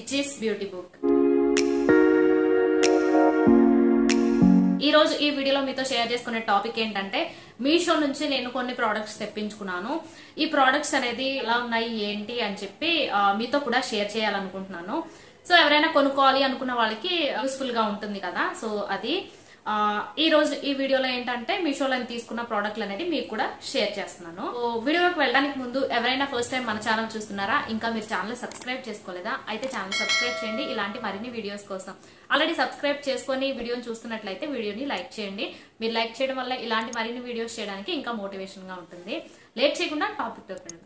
which is beauty book ఈ రోజు ఈ వీడియోలో మీతో షేర్ చేసుకునే టాపిక్ ఏంటంటే మీషో నుంచి నేను కొన్ని ప్రోడక్ట్స్ తెప్పించుకున్నాను ఈ ప్రోడక్ట్స్ అనేది ఎలా ఉన్నాయి ఏంటి అని చెప్పి ఆ, మీతో కూడా షేర్ చేయాలనుకుంటున్నాను సో ఎవరైనా కొనుక్కోవాలి అనుకున్న వాళ్ళకి యూస్ఫుల్ గా ఉంటుంది కదా సో అది ఆ, ఈ రోజు ఈ వీడియోలో ఏంటంటే మీషోలో నేను తీసుకున్న ప్రోడక్ట్లు అనేది మీకు కూడా షేర్ చేస్తున్నాను సో వీడియోలోకి వెళ్ళడానికి ముందు ఎవరైనా ఫస్ట్ టైం మన ఛానల్ చూస్తున్నారా ఇంకా మీరు ఛానల్ సబ్స్క్రైబ్ చేసుకోలేదా అయితే ఛానల్ సబ్స్క్రైబ్ చేయండి ఇలాంటి మరిన్ని వీడియోస్ కోసం ఆల్రెడీ సబ్స్క్రైబ్ చేసుకొని వీడియోని చూస్తున్నట్లయితే వీడియోని లైక్ చేయండి మీరు లైక్ చేయడం వల్ల ఇలాంటి మరిన్ని వీడియోస్ చేయడానికి ఇంకా మోటివేషన్ గా ఉంటుంది లేట్ చేయకుండా టాపిక్ వెళ్దాం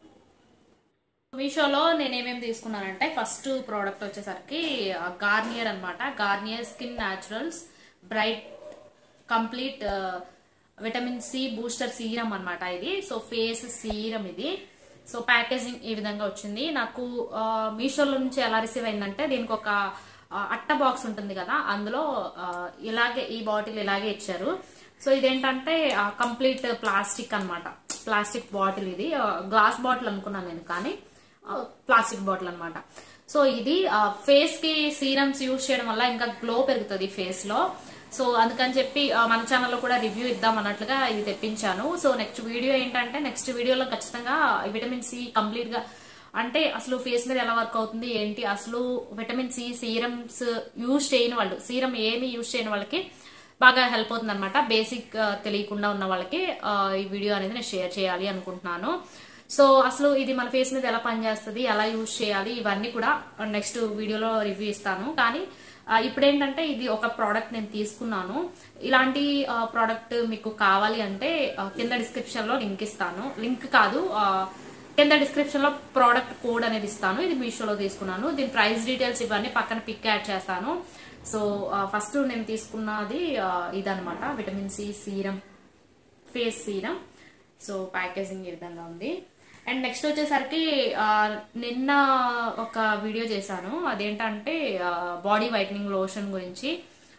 మీషోలో నేను ఏమేమి తీసుకున్నానంటే ఫస్ట్ ప్రోడక్ట్ వచ్చేసరికి గార్నియర్ అన్నమాట Garnier skin naturals bright complete vitamin C booster serum అన్నమాట ఇది సో ఫేస్ సీరం ఇది సో ప్యాకేజింగ్ ఈ విధంగా వచ్చింది నాకు ఆ, మీషోలో నుంచి ఎలా రిసీవ్ అయిందంటే దీనికి ఒక ఆ, అట్ట బాక్స్ ఉంటుంది కదా అందులో ఆ, ఇలాగే ఈ బాటిల్ ఇలాగే ఇచ్చారు సో ఇదేంటంటే కంప్లీట్ ప్లాస్టిక్ అన్నమాట ప్లాస్టిక్ బాటిల్ ఇది గ్లాస్ బాటిల్ అనుకున్నాను నేను కానీ ప్లాస్టిక్ బాటిల్ అన్నమాట సో ఇది ఫేస్ కి సీరమ్స్ యూజ్ చేయడం వల్ల ఇంకా గ్లో పెరుగుతుంది ఫేస్ లో సో అందుకని చెప్పి ఆ, మన ఛానల్లో కూడా రివ్యూ ఇద్దాం అన్నట్లుగా ఇది తెప్పించాను సో నెక్స్ట్ వీడియో ఏంటంటే నెక్స్ట్ వీడియోలో ఖచ్చితంగా విటమిన్ సి కంప్లీట్ గా అంటే అసలు ఫేస్ మీద ఎలా వర్క్ అవుతుంది ఏంటి అసలు విటమిన్ సి సీరమ్స్ యూజ్ చేయని వాళ్ళు సీరం ఏమి యూజ్ చేయని వాళ్ళకి బాగా హెల్ప్ అవుతుంది అనమాట బేసిక్ తెలియకుండా ఉన్న వాళ్ళకి ఆ, ఈ వీడియో అనేది నేను షేర్ చేయాలి అనుకుంటున్నాను సో అసలు ఇది మన ఫేస్ మీద ఎలా పనిచేస్తుంది ఎలా యూజ్ చేయాలి ఇవన్నీ కూడా నెక్స్ట్ వీడియోలో రివ్యూ ఇస్తాను కానీ ఆ, ఇప్పుడు ఏంటంటే ఇది ఒక ప్రోడక్ట్ నేను తీసుకున్నాను ఇలాంటి ప్రోడక్ట్ మీకు కావాలి అంటే ఆ, కింద డిస్క్రిప్షన్ లో లింక్ ఇస్తాను లింక్ కాదు ఆ, కింద డిస్క్రిప్షన్ లో ప్రోడక్ట్ కోడ్ అనేది ఇస్తాను ఇది మీషోలో తీసుకున్నాను దీని ప్రైస్ డీటెయిల్స్ ఇవన్నీ పక్కన పిక్ యాడ్ చేస్తాను సో ఫస్ట్ నేను తీసుకున్నది ఆ, ఇదన్నమాట vitamin C serum face serum so packaging ఈ విధంగా ఉంది అండ్ నెక్స్ట్ వచ్చేసరికి ఆ, నిన్న ఒక వీడియో చేశాను అదేంటంటే బాడీ వైటనింగ్ లోషన్ గురించి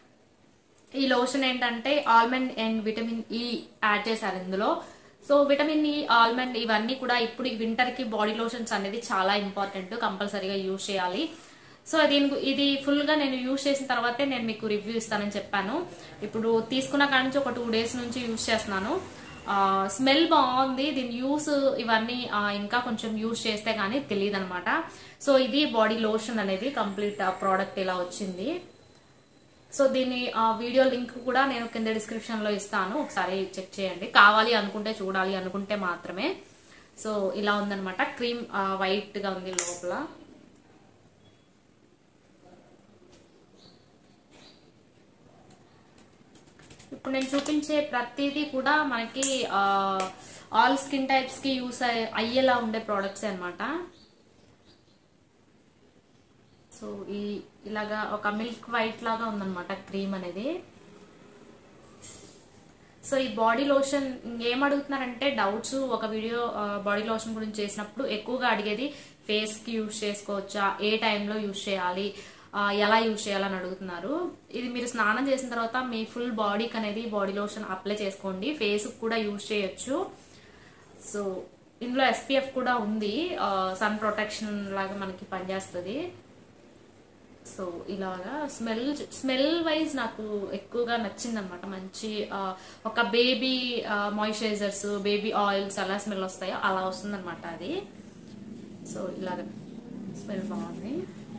ఈ లోషన్ ఏంటంటే almond and vitamin E add చేశారు ఇందులో సో విటమిన్ ఈ ఆల్మండ్ ఇవన్నీ కూడా ఇప్పుడు వింటర్ కి బాడీ లోషన్స్ అనేది చాలా ఇంపార్టెంట్ కంపల్సరీగా యూజ్ చేయాలి సో దీని గు- ఇది ఫుల్ గా నేను యూజ్ చేసిన తర్వాతే నేను మీకు రివ్యూ ఇస్తానని చెప్పాను ఇప్పుడు తీసుకున్న కాడి నుంచి ఒక టూ డేస్ నుంచి యూజ్ చేస్తున్నాను స్మెల్ బాగుంది దీని యూస్ ఇవన్నీ ఆ, ఇంకా కొంచెం యూజ్ చేస్తే కానీ తెలియదు అనమాట సో ఇది బాడీ లోషన్ అనేది కంప్లీట్ ప్రోడక్ట్ ఇలా వచ్చింది సో దీని ఆ, వీడియో లింక్ కూడా నేను కింద డిస్క్రిప్షన్ లో ఇస్తాను ఒకసారి చెక్ చేయండి కావాలి అనుకుంటే చూడాలి అనుకుంటే మాత్రమే సో ఇలా ఉందన్నమాట క్రీమ్ వైట్ గా ఉంది లోపల ఇప్పుడు నేను చూపించే ప్రతిదీ కూడా మనకి ఆల్ స్కిన్ టైప్స్ కి యూస్ అయ్యేలా ఉండే ప్రోడక్ట్స్ అన్నమాట సో ఈ ఇలాగా ఒక మిల్క్ వైట్ లాగా ఉందన్నమాట క్రీమ్ అనేది సో ఈ బాడీ లోషన్ ఏం అడుగుతున్నారంటే డౌట్స్ ఒక వీడియో బాడీ లోషన్ గురించి చేసినప్పుడు ఎక్కువగా అడిగేది ఫేస్ కి యూజ్ చేసుకోవచ్చా ఏ టైంలో యూజ్ చేయాలి ఆ, ఎలా యూజ్ చేయాలని అడుగుతున్నారు ఇది మీరు స్నానం చేసిన తర్వాత మీ ఫుల్ బాడీకి అనేది బాడీ లోషన్ అప్లై చేసుకోండి ఫేస్ కూడా యూజ్ చేయొచ్చు సో ఇందులో ఎస్పీఎఫ్ కూడా ఉంది సన్ ప్రొటెక్షన్ లాగా మనకి పనిచేస్తుంది సో ఇలాగా స్మెల్ స్మెల్ వైజ్ నాకు ఎక్కువగా నచ్చింది అనమాట మంచి ఆ, ఒక బేబీ మాయిశ్చరైజర్స్ బేబీ ఆయిల్స్ ఎలా స్మెల్ వస్తాయో అలా వస్తుంది అది సో ఇలాగ స్మెల్ బాగుంది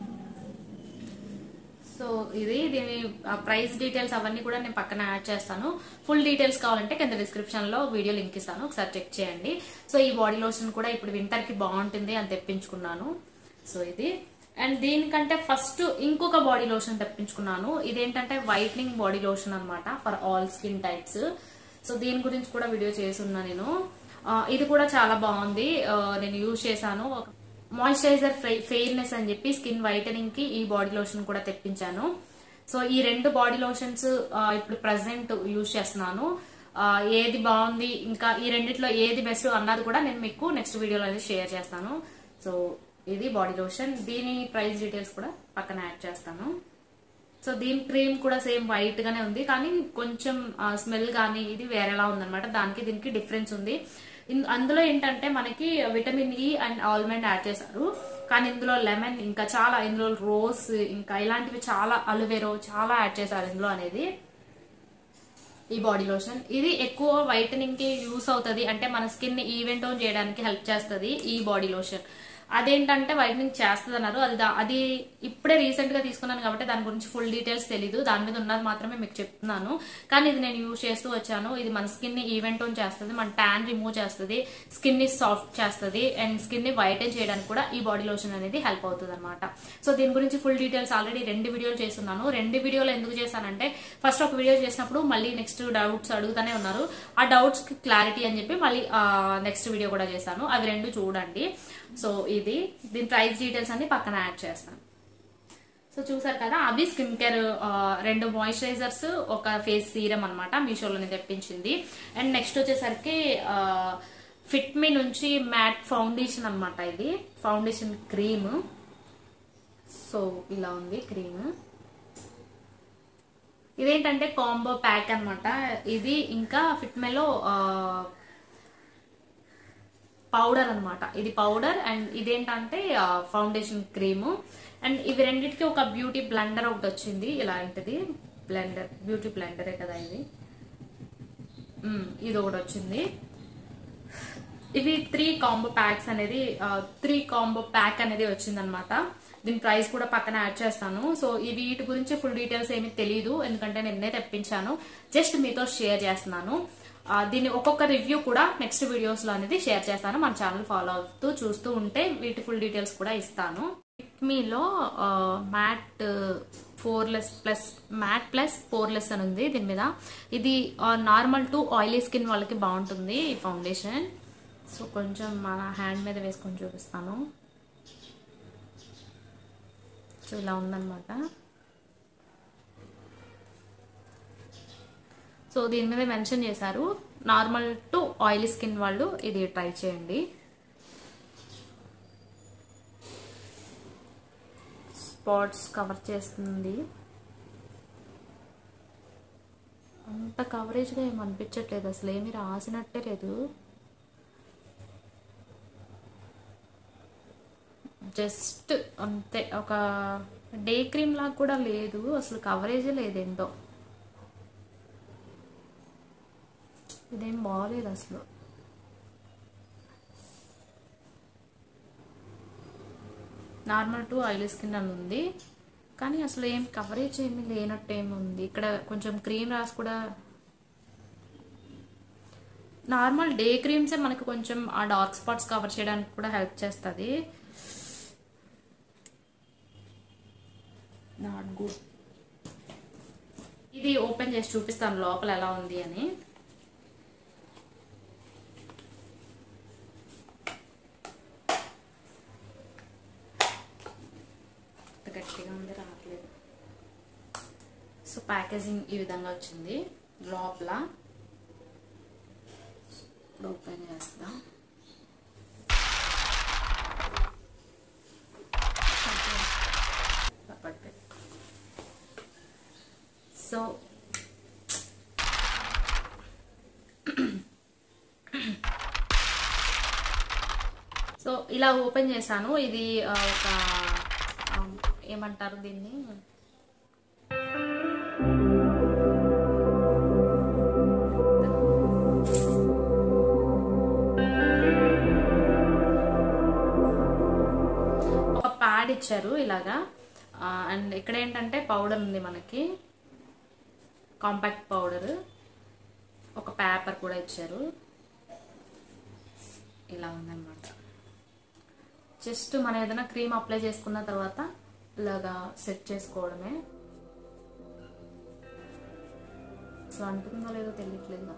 సో ఇది దీని ప్రైస్ డీటెయిల్స్ అవన్నీ కూడా నేను పక్కన యాడ్ చేస్తాను ఫుల్ డీటెయిల్స్ కావాలంటే కింద డిస్క్రిప్షన్ లో వీడియో లింక్ ఇస్తాను ఒకసారి చెక్ చేయండి సో ఈ బాడీ లోషన్ కూడా ఇప్పుడు వింటర్ కి బాగుంటుంది అని తెప్పించుకున్నాను సో ఇది అండ్ దీనికంటే ఫస్ట్ ఇంకొక బాడీ లోషన్ తెప్పించుకున్నాను ఇదేంటంటే వైట్నింగ్ బాడీ లోషన్ అన్నమాట for all skin types so దీని గురించి కూడా వీడియో చేస్తున్నా నేను ఆ, ఇది కూడా చాలా బాగుంది ఆ, నేను యూజ్ చేశాను ఒక మాయిశ్చరైజర్ ఫెయిర్నెస్ అని చెప్పి స్కిన్ వైటనింగ్ కి ఈ బాడీ లోషన్ కూడా తెప్పించాను సో ఈ రెండు బాడీ లోషన్స్ ఇప్పుడు ప్రజెంట్ యూజ్ చేస్తున్నాను ఆ, ఏది బాగుంది ఇంకా ఈ రెండిట్లో ఏది బెస్ట్ అన్నది కూడా నేను మీకు నెక్స్ట్ వీడియోలో అనేది షేర్ చేస్తాను సో ఇది బాడీ లోషన్ దీని ప్రైస్ డీటెయిల్స్ కూడా పక్కన యాడ్ చేస్తాను సో దీని క్రీమ్ కూడా సేమ్ వైట్ గానే ఉంది కానీ కొంచెం స్మెల్ కానీ ఇది వేరేలా ఉందన్నమాట దానికి దీనికి డిఫరెన్స్ ఉంది ఇన్- అందులో ఏంటంటే మనకి vitamin E and almond add చేశారు కానీ ఇందులో లెమన్ ఇంకా చాలా ఇందులో రోజ్ ఇంకా ఇలాంటివి చాలా అలువెరో చాలా యాడ్ చేశారు ఇందులో అనేది ఈ బాడీ లోషన్ ఇది ఎక్కువ వైటనింగ్ కి యూస్ అవుతుంది అంటే మన స్కిన్ ఈవెంట్ టోన్ చేయడానికి హెల్ప్ చేస్తుంది ఈ బాడీ లోషన్ అదేంటంటే వైటనింగ్ చేస్తుంది అన్నారు అది దా- అది ఇప్పుడే రీసెంట్ గా తీసుకున్నాను కాబట్టి దాని గురించి ఫుల్ డీటెయిల్స్ తెలీదు దాని మీద ఉన్నది మాత్రమే మీకు చెప్తున్నాను కానీ ఇది నేను యూజ్ చేస్తూ వచ్చాను ఇది మన స్కిన్ ని ఈవెంట్ టోన్ చేస్తుంది మన ట్యాన్ రిమూవ్ చేస్తుంది స్కిన్ ని సాఫ్ట్ చేస్తుంది అండ్ స్కిన్ ని వైటన్ చేయడానికి కూడా ఈ బాడీ లోషన్ అనేది హెల్ప్ అవుతుంది అనమాట సో దీని గురించి ఫుల్ డీటెయిల్స్ ఆల్రెడీ రెండు వీడియోలు చేస్తున్నాను రెండు వీడియోలు ఎందుకు చేశానంటే ఫస్ట్ ఒక వీడియో చేసినప్పుడు మళ్ళీ నెక్స్ట్ డౌట్స్ అడుగుతూనే ఉన్నారు ఆ డౌట్స్ కి క్లారిటీ అని చెప్పి మళ్ళీ నెక్స్ట్ వీడియో కూడా చేశాను అవి రెండు చూడండి సో ఇది దీని ప్రైస్ డీటెయిల్స్ అన్ని పక్కన యాడ్ చేస్తాను సో చూసారు కదా అవి స్కిన్ కేర్ రెండు మాయిశ్చరైజర్స్ ఒక ఫేస్ సీరం అనమాట మీషోలోనే తెప్పించింది అండ్ నెక్స్ట్ వచ్చేసరికి ఫిట్ మీ నుంచి మ్యాట్ ఫౌండేషన్ అన్నమాట ఇది ఫౌండేషన్ క్రీమ్ సో ఇలా ఉంది క్రీమ్ ఇదేంటంటే కాంబో ప్యాక్ అన్నమాట ఇది ఇంకా ఫిట్మెలో పౌడర్ అన్నమాట ఇది పౌడర్ అండ్ ఇదేంటంటే ఫౌండేషన్ క్రీమ్ అండ్ ఇవి రెండిటికి ఒక బ్యూటీ బ్లెండర్ ఒకటి వచ్చింది ఇలాంటిది బ్లెండర్ బ్యూటీ బ్లెండరే కదా ఇది మ్మ్, ఇది ఒకటి వచ్చింది ఇవి త్రీ కాంబో ప్యాక్స్ అనేది త్రీ కాంబో ప్యాక్ అనేది వచ్చిందనమాట దీని ప్రైస్ కూడా పక్కన యాడ్ చేస్తాను సో ఈ వీటి గురించి ఫుల్ డీటెయిల్స్ ఏమీ తెలియదు ఎందుకంటే నిన్నే తెప్పించాను జస్ట్ మీతో షేర్ చేస్తున్నాను ఆ, దీని ఒక్కొక్క రివ్యూ కూడా నెక్స్ట్ వీడియోస్ లో అనేది షేర్ చేస్తాను మన ఛానల్ ఫాలో అవుతూ చూస్తూ ఉంటే వీటి ఫుల్ డీటెయిల్స్ కూడా ఇస్తాను మీలో matte poreless plus matte plus poreless అని ఉంది దీని మీద ఇది నార్మల్ టు ఆయిలీ స్కిన్ వాళ్ళకి బాగుంటుంది ఈ ఫౌండేషన్ సో కొంచెం మన హ్యాండ్ మీద వేసుకొని చూపిస్తాను సో ఇలా ఉందన్నమాట సో దీని మీద మెన్షన్ చేశారు నార్మల్ టు ఆయిలీ స్కిన్ వాళ్ళు ఇది ట్రై చేయండి స్పాట్స్ కవర్ చేస్తుంది అంత కవరేజ్గా ఏమి అనిపించట్లేదు అసలు ఏమి రాసినట్టే లేదు జస్ట్ అంతే ఒక డే క్రీమ్ లాగా కూడా లేదు అసలు కవరేజే లేదేంటో ఇదేం బాగలేదు అసలు నార్మల్ టు ఆయిల్ స్కిన్ అని ఉంది కానీ అసలు ఏం కవరేజ్ ఏమి లేనట్టు ఏమి ఉంది ఇక్కడ కొంచెం క్రీమ్ రాసి కూడా నార్మల్ డే క్రీమ్సే మనకి కొంచెం ఆ డార్క్ స్పాట్స్ కవర్ చేయడానికి కూడా హెల్ప్ చేస్తుంది నాట్ గుడ్ ఇది ఓపెన్ చేసి చూపిస్తాను లోపల ఎలా ఉంది అని అంత గట్టిగా ఉంది రావట్లేదు సో ప్యాకేజింగ్ ఈ విధంగా వచ్చింది లోపల ఇప్పుడు ఓపెన్ చేస్తాం పర్ఫెక్ట్ సో సో ఇలా ఓపెన్ చేశాను ఇది ఆ, ఒక ఆ, ఏమంటారు దీన్ని ఒక ప్యాడ్ ఇచ్చారు ఇలాగా అండ్ ఇక్కడ ఏంటంటే పౌడర్ ఉంది మనకి కాంపాక్ట్ పౌడర్ ఒక పేపర్ కూడా ఇచ్చారు ఇలా ఉందన్నమాట జస్ట్ మనం ఏదైనా క్రీమ్ అప్లై చేసుకున్న తర్వాత ఇలాగా సెట్ చేసుకోవడమే అసలు అంటుందో లేదో తెలియట్లేదు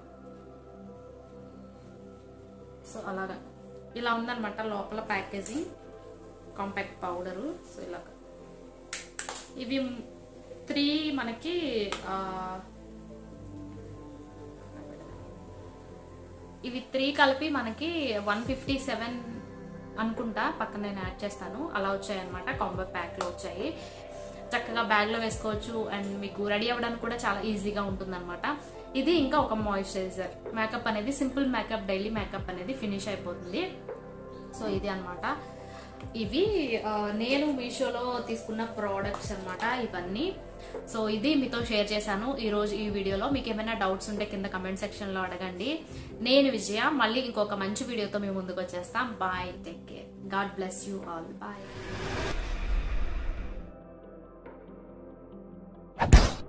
సో అలాగా ఇలా ఉందన్నమాట లోపల ప్యాకేజింగ్ కాంపాక్ట్ పౌడరు సో ఇలాగ ఇవి త్రీ మనకి ఆ, ఇవి త్రీ కలిపి మనకి వన్ ఫిఫ్టీ సెవెన్ అనుకుంటా పక్కన నేను యాడ్ చేస్తాను అలా వచ్చాయి అనమాట కాంబో ప్యాక్లో వచ్చాయి చక్కగా బ్యాగ్లో వేసుకోవచ్చు అండ్ మీకు రెడీ అవ్వడానికి కూడా చాలా ఈజీగా ఉంటుందన్నమాట ఇది ఇంకా ఒక మాయిశ్చరైజర్ మేకప్ అనేది సింపుల్ మేకప్ డైలీ మేకప్ అనేది ఫినిష్ అయిపోతుంది సో ఇది అన్నమాట ఇవి ఆ, నేను మీషోలో తీసుకున్న ప్రోడక్ట్స్ అన్నమాట ఇవన్నీ సో ఇది మీతో షేర్ చేశాను ఈ రోజు ఈ వీడియోలో మీకు ఏమైనా డౌట్స్ ఉంటే కింద కమెంట్ సెక్షన్ లో అడగండి నేను విజయ మళ్ళీ ఇంకొక మంచి వీడియోతో మేము ముందుకు వచ్చేస్తాం bye take care God bless you all bye